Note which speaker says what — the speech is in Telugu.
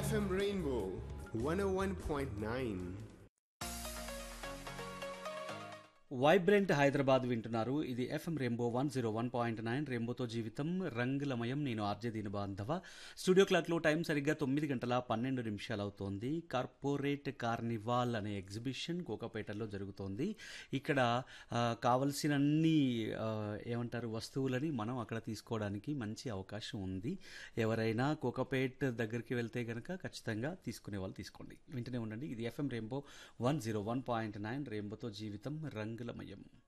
Speaker 1: FM Rainbow 101.9.
Speaker 2: వైబ్రెంట్ హైదరాబాద్ వింటున్నారు ఇది FM rainbow one zero one point nine రెయిన్బోతో జీవితం రంగులమయం నేను ఆర్జే దీని బాంధవ స్టూడియో క్లాక్లో టైం సరిగ్గా తొమ్మిది గంటల పన్నెండు నిమిషాలు అవుతోంది కార్పొరేట్ కార్నివాల్ అనే ఎగ్జిబిషన్ కోకపేటలో జరుగుతోంది ఇక్కడ ఆ, కావలసినన్ని ఆ, ఏమంటారు వస్తువులని మనం అక్కడ తీసుకోవడానికి మంచి అవకాశం ఉంది ఎవరైనా కోకపేట్ దగ్గరికి వెళ్తే కనుక ఖచ్చితంగా తీసుకునే వాళ్ళు తీసుకోండి వింటూనే ఉండండి ఇది FM rainbow one zero one point nine రెయిన్బోతో జీవితం రంగులమయం